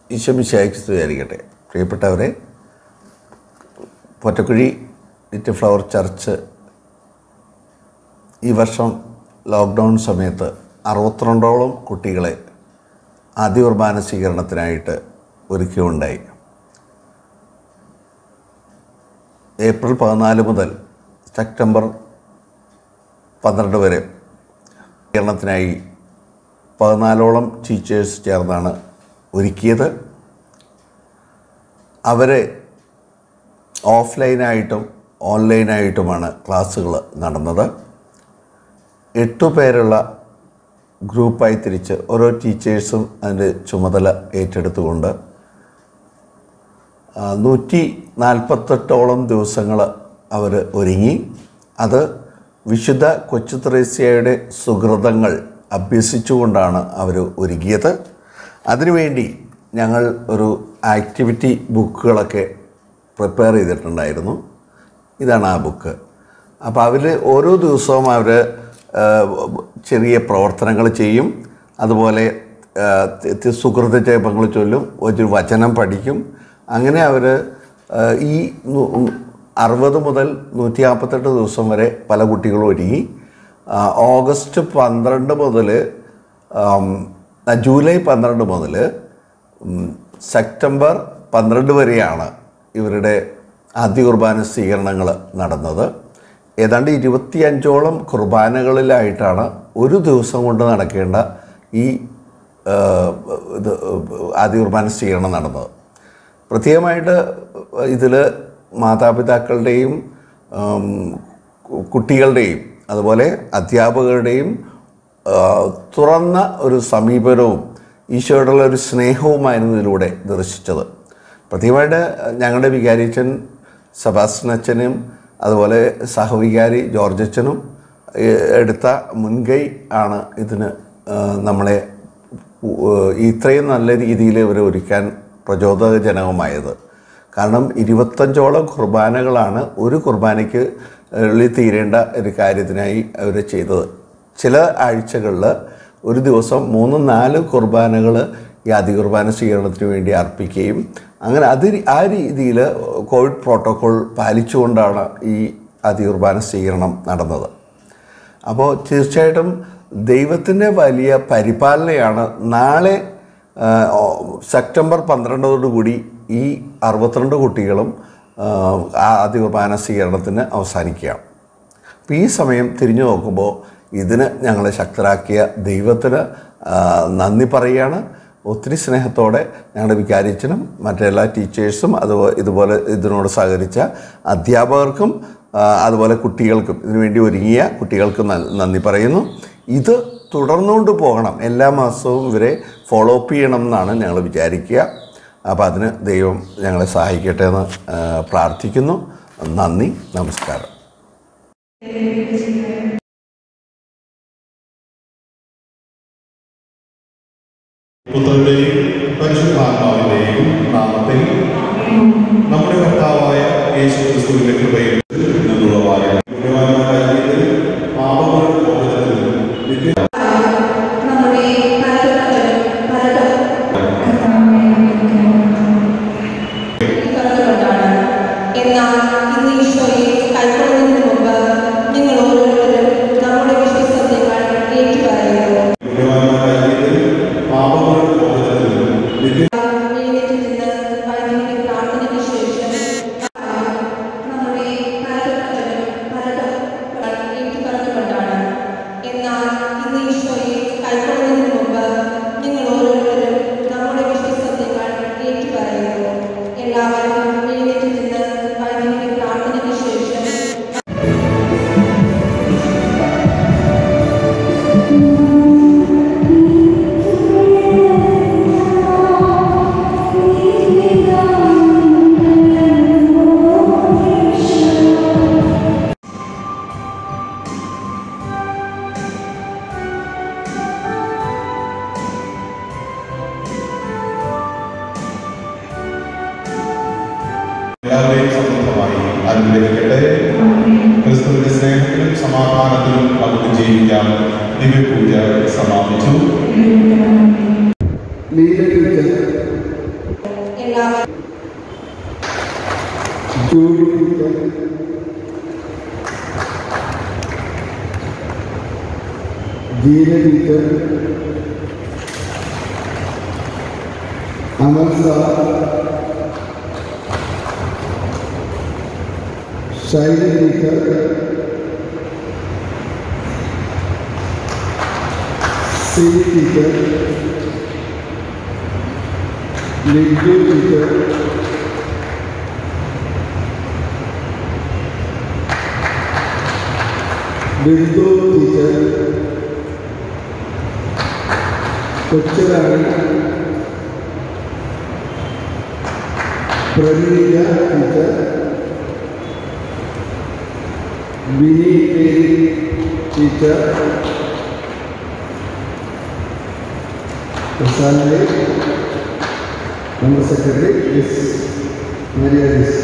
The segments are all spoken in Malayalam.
ഈശോമിശായിക്ക് സ്തുതിയായിരിക്കട്ടെ പ്രിയപ്പെട്ടവരെ പൊറ്റക്കുഴി ലിറ്റിൽ ഫ്ലവർ ചർച്ച് ഈ വർഷം ലോക്ക്ഡൗൺ സമയത്ത് അറുപത്തിരണ്ടോളം കുട്ടികളെ ആദ്യ കുർബാന സ്വീകരണത്തിനായിട്ട് ഒരുക്കുകയുണ്ടായി ഏപ്രിൽ പതിനാല് മുതൽ സെപ്റ്റംബർ പന്ത്രണ്ട് വരെ സ്വീകരണത്തിനായി പതിനാലോളം ടീച്ചേഴ്സ് ചേർന്നാണ് ഒരുക്കിയത് അവരെ ഓഫ്ലൈനായിട്ടും ഓൺലൈനായിട്ടുമാണ് ക്ലാസ്സുകൾ നടന്നത് എട്ടു പേരുള്ള ഗ്രൂപ്പായി തിരിച്ച് ഓരോ ടീച്ചേഴ്സും അതിൻ്റെ ചുമതല ഏറ്റെടുത്തുകൊണ്ട് ആ, നൂറ്റി നാൽപ്പത്തെട്ടോളം ദിവസങ്ങൾ അവർ ഒരുങ്ങി അത് വിശുദ്ധ കൊച്ചു ത്രേസ്യയുടെ സുഹൃതങ്ങൾ അഭ്യസിച്ചുകൊണ്ടാണ് അവർ ഒരുങ്ങിയത് അതിനുവേണ്ടി ഞങ്ങൾ ഒരു ആക്ടിവിറ്റി ബുക്കുകളൊക്കെ പ്രിപ്പയർ ചെയ്തിട്ടുണ്ടായിരുന്നു ഇതാണ് ആ ബുക്ക് അപ്പോൾ അതിൽ ഓരോ ദിവസവും അവർ ചെറിയ പ്രവർത്തനങ്ങൾ ചെയ്യും അതുപോലെ ആ, തി- തി- സുഹൃത ജപങ്ങൾ ചൊല്ലും ഒരു വചനം പഠിക്കും അങ്ങനെ അവർ ഈ നു- അറുപത് മുതൽ നൂറ്റി നാൽപ്പത്തെട്ട് ദിവസം വരെ പല കുട്ടികളും ഒരുങ്ങി ആ, ഓഗസ്റ്റ് പന്ത്രണ്ട് മുതൽ ആം, ആ, ജൂലൈ പന്ത്രണ്ട് മുതൽ ഉം, സെപ്റ്റംബർ പന്ത്രണ്ട് വരെയാണ് ഇവരുടെ ആദ്യ കുർബാന സ്വീകരണങ്ങൾ നടന്നത് ഏതാണ്ട് ഇരുപത്തിയഞ്ചോളം കുർബാനകളിലായിട്ടാണ് ഒരു ദിവസം കൊണ്ട് നടക്കേണ്ട ഈ ആ, ഇത് ആദ്യ കുർബാന സ്വീകരണം നടന്നത് പ്രത്യേകമായിട്ട് ഇതിൽ മാതാപിതാക്കളുടെയും ഉം, കു- കുട്ടികളുടെയും അതുപോലെ അധ്യാപകരുടെയും ആ, തുറന്ന ഒരു സമീപനവും ഈശോയോടുള്ള ഒരു സ്നേഹവുമായിരുന്നു ഇതിലൂടെ ദർശിച്ചത് പ്രത്യേകമായിട്ട് ഞങ്ങളുടെ വികാരിച്ചൻ സെബാസ്റ്റ്യൻ അച്ഛനും അതുപോലെ സഹവികാരി ജോർജ് അച്ഛനും ഏഹ്, എടുത്ത മുൻകൈ ആണ് ഇതിന് ആ, നമ്മളെ ഉ- ഇത്രയും നല്ല രീതിയിൽ ഇവരെ ഒരുക്കാൻ പ്രചോദകജനകമായത് കാരണം ഇരുപത്തഞ്ചോളം കുർബാനകളാണ് ഒരു കുർബാനയ്ക്ക് ഉള്ളിൽ തീരേണ്ട ഒരു കാര്യത്തിനായി അവർ ചെയ്തത് ചില ആഴ്ചകളിൽ ഒരു ദിവസം മൂന്ന് നാല് കുർബാനകൾ ഈ ആദ്യ കുർബാന സ്വീകരണത്തിന് വേണ്ടി അർപ്പിക്കുകയും അങ്ങനെ അത് ആ രീതിയിൽ കോവിഡ് പ്രോട്ടോക്കോൾ പാലിച്ചുകൊണ്ടാണ് ഈ ആദ്യ കുർബാന സ്വീകരണം നടന്നത് അപ്പോൾ തീർച്ചയായിട്ടും ദൈവത്തിൻ്റെ വലിയ പരിപാലനയാണ് നാളെ ആ, ഓ- സെപ്റ്റംബർ പന്ത്രണ്ടോടുകൂടി ഈ അറുപത്തിരണ്ട് കുട്ടികളും ആ, ആ ആദ്യ കുർബാന സ്വീകരണത്തിന് അവസാനിക്കുകയാണ് അപ്പോൾ ഈ സമയം തിരിഞ്ഞു നോക്കുമ്പോൾ ഇതിന് ഞങ്ങളെ ശക്തരാക്കിയ ദൈവത്തിന് ആ, നന്ദി പറയുകയാണ് ഒത്തിരി സ്നേഹത്തോടെ ഞങ്ങളുടെ വികാരിച്ചനും മറ്റെല്ലാ ടീച്ചേഴ്സും അതുപോലെ ഇതുപോലെ ഇതിനോട് സഹകരിച്ച അധ്യാപകർക്കും ആ, അതുപോലെ കുട്ടികൾക്കും ഇതിനുവേണ്ടി ഒരുങ്ങിയ കുട്ടികൾക്ക് നൽ- നന്ദി പറയുന്നു ഇത് തുടർന്നുകൊണ്ട് പോകണം എല്ലാ മാസവും ഇവരെ ഫോളോ അപ്പ് ചെയ്യണം എന്നാണ് ഞങ്ങൾ വിചാരിക്കുക അപ്പോൾ അതിന് ദൈവം ഞങ്ങളെ സഹായിക്കട്ടെ എന്ന് ആ, പ്രാർത്ഥിക്കുന്നു നന്ദി നമസ്കാരം പുത്രന്റെയും പരിശുദ്ധാത്മാവിന്റെയും നാമത്തിൽ നമ്മുടെ കർത്താവായ യേശു ക്രിസ്തുവിന്റെ കൃപയിൽ നിന്നുള്ളവായ പുണ്യവാന്മാരായ ജീവിതത്തിൽ പാപങ്ങളുടെ മോചനത്തിൽ നിത്യ നമ്മുടെ പരലോകത്തിലും പരലോക തുറന്നുകൊണ്ടാണ് എന്നാൽ ഇന്ന് ഈശോയെ കൈക്കൊള്ളുന്നതിന് മുമ്പ് നിങ്ങൾ ഓരോരുത്തരും നമ്മുടെ വിശ്വസത്യങ്ങൾ ഏറ്റുപറയുന്നു പുണ്യവാന്മാരായ ജീവിതത്തിൽ പാപങ്ങളുടെ മോചനത്തിൽ നിത്യ എഴുന്നേറ്റ് നിന്ന് വൈദികരുടെ പ്രാർത്ഥനയ്ക്ക് ശേഷം നമ്മുടെ പരലോകത്തിലും പരലോക ഏറ്റുപറഞ്ഞുകൊണ്ടാണ് എന്നാൽ ഇന്ന് ഈശോയെ കൈക്കൊള്ളുന്നതിന് മുമ്പ് നിങ്ങൾ ഓരോരുത്തരും നമ്മുടെ വിശ്വസത്യങ്ങൾ ഏറ്റുപറയുന്നു എല്ലാവരും എഴുന്നേറ്റ് നിന്ന് വൈദികരുടെ പ്രാർത്ഥനയ്ക്ക് ശേഷം എല്ലാവരെയും സമൃദ്ധമായി അനുഗ്രഹിക്കട്ടെ ക്രിസ്തുവിന്റെ സ്നേഹത്തിലും സമാധാനത്തിലും നമുക്ക് ജീവിക്കാം ദിവ്യപൂജ സമാപിച്ചു Leela teacher Julie teacher Jeena teacher Amal sir Shaila teacher Sili teacher Liju teacher Bindu teacher Kochurani Prameela teacher Bini Peri teacher പ്രസാദിലെ നമ്മുടെ secretary S Maria S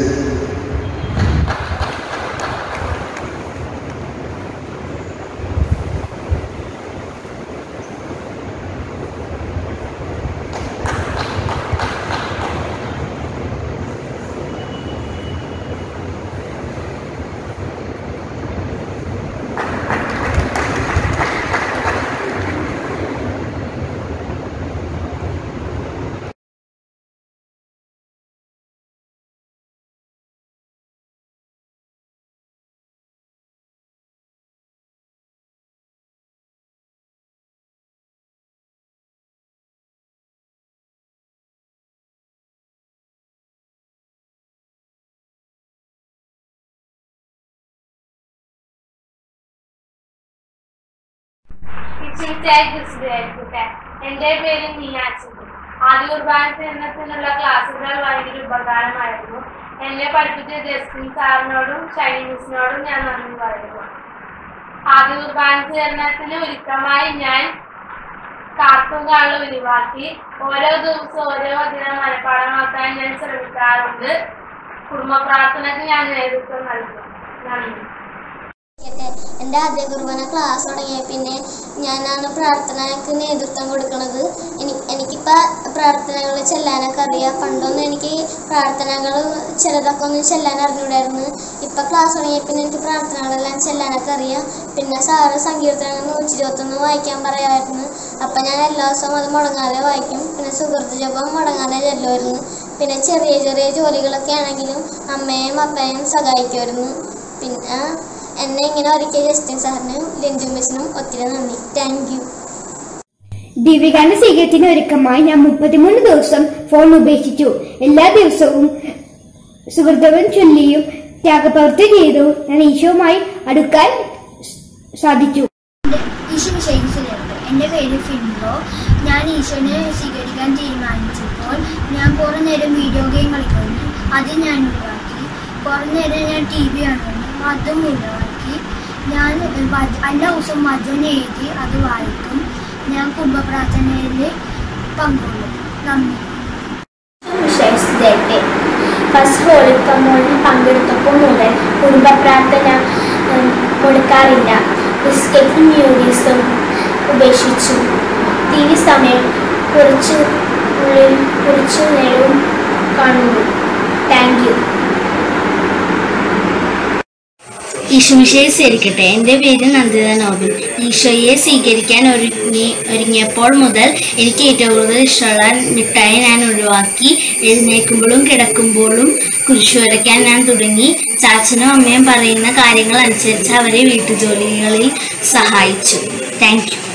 teaching വിശദീകരിക്കട്ടെ എൻ്റെ പേര് മീനാക്ഷി ആദ്യ കുർബാന എന്നതിനുള്ള ക്ലാസ്സുകൾ ഭയങ്കര ഉപകാരമായിരുന്നു എന്നെ പഠിപ്പിച്ച ജസ്റ്റിൻ സാറിനോടും ഷൈനി മിസ്സിനോടും ഞാൻ നന്ദി പറയുന്നു ആദ്യ കുർബാന ചേർന്നതിന് ഒരുക്കമായി ഞാൻ കാർട്ടൂൺ കാണൽ ഒഴിവാക്കി ഓരോ ദിവസവും ഓരോ ദിനം മനഃപ്പാടമാക്കാൻ ഞാൻ ശ്രമിക്കാറുണ്ട് കുടുംബ പ്രാർത്ഥനയ്ക്ക് ഞാൻ നേതൃത്വം നൽകും നന്ദി കേട്ടെ. എൻ്റെ ആദ്യ കുർബാന ക്ലാസ് തുടങ്ങിയ പിന്നെ ഞാനാണ് പ്രാർത്ഥനയ്ക്ക് നേതൃത്വം കൊടുക്കുന്നത് എനി എനിക്കിപ്പോൾ പ്രാർത്ഥനകൾ ചെല്ലാനൊക്കെ അറിയാം പണ്ടൊന്നും എനിക്ക് പ്രാർത്ഥനകൾ ചിലതൊക്കെ ഒന്നും ചെല്ലാൻ അറിഞ്ഞൂടായിരുന്നു ഇപ്പം ക്ലാസ് തുടങ്ങിയ പിന്നെ എനിക്ക് പ്രാർത്ഥനകളെല്ലാം ചെല്ലാനൊക്കെ അറിയാം പിന്നെ സാറ് സങ്കീർത്തനങ്ങൾ നൂറ്റി ഇരുപത്തൊന്ന് വായിക്കാൻ പറയുമായിരുന്നു അപ്പം ഞാൻ എല്ലാ ദിവസവും അത് മുടങ്ങാതെ വായിക്കും പിന്നെ സുഹൃത്ത് ജപം മുടങ്ങാതെ ചെല്ലുമായിരുന്നു പിന്നെ ചെറിയ ചെറിയ ജോലികളൊക്കെ ആണെങ്കിലും അമ്മയും അപ്പയും സഹായിക്കുമായിരുന്നു പിന്നെ എന്നെ ഇങ്ങനെ ഒരുക്കിയ ജസ്റ്റിൻ സാറിനും ലിൻജു മിസ്സിനും ഒത്തിരി നന്ദി താങ്ക് യു ദിവ്യഗാന സ്വീകരണത്തിന് ഒരുക്കമായി ഞാൻ മുപ്പത്തിമൂന്ന് ദിവസം ഫോൺ ഉപേക്ഷിച്ചു എല്ലാ ദിവസവും സുഹൃത്തവും ചൊല്ലിയും ത്യാഗപ്രവൃത്തി ചെയ്തു ഞാൻ ഈശോവുമായി അടുക്കാൻ സാധിച്ചു ഈശോ വിശേഷിച്ചിട്ടുണ്ട് എൻ്റെ പേര് ഫിൻഡോ ഞാൻ ഈശോനെ സ്വീകരിക്കാൻ തീരുമാനിച്ചപ്പോൾ ഞാൻ കുറേ നേരം വീഡിയോ ഗെയിം കളിക്കുന്നു അത് ഞാൻ ഒഴിവാക്കി കുറേ നേരം ഞാൻ ടി വി കാണുന്നു അതും ഒഴിവാക്കി ഞാൻ വച- എല്ലാ ദിവസവും വചന എഴുതി അത് വായിക്കും ഞാൻ കുംഭപ്രാർത്ഥനയിൽ പങ്കുകൊള്ളും നന്ദി വിശ്വസിച്ചേട്ടെ ഫസ്റ്റ് ഹോളി കമ്മോളിൽ പങ്കെടുത്തപ്പോൾ മുതൽ കുടുംബ പ്രാർത്ഥന ഉം, മുടക്കാറില്ല ബിസ്ക്കറ്റും മ്യൂറീസും ഉപേക്ഷിച്ചു ടി വി സമയം കുറച്ച് ഉള്ളിൽ കുറച്ചു നേരവും കാണുന്നു താങ്ക് യു ഈശോയെ സ്വീകരിക്കട്ടെ എൻ്റെ പേര് നന്ദിത നോബിൻ ഈശോയെ സ്വീകരിക്കാൻ ഒരുങ്ങി ഒരുങ്ങിയപ്പോൾ മുതൽ എനിക്ക് ഏറ്റവും കൂടുതൽ ഇഷ്ടമുള്ള മിഠായി ഞാൻ ഒഴിവാക്കി എഴുന്നേൽക്കുമ്പോഴും കിടക്കുമ്പോഴും കുരിശു വരയ്ക്കാൻ ഞാൻ തുടങ്ങി ചാച്ചനും അമ്മയും പറയുന്ന കാര്യങ്ങൾ അനുസരിച്ച് അവരെ വീട്ടുജോലികളിൽ സഹായിച്ചു താങ്ക് യു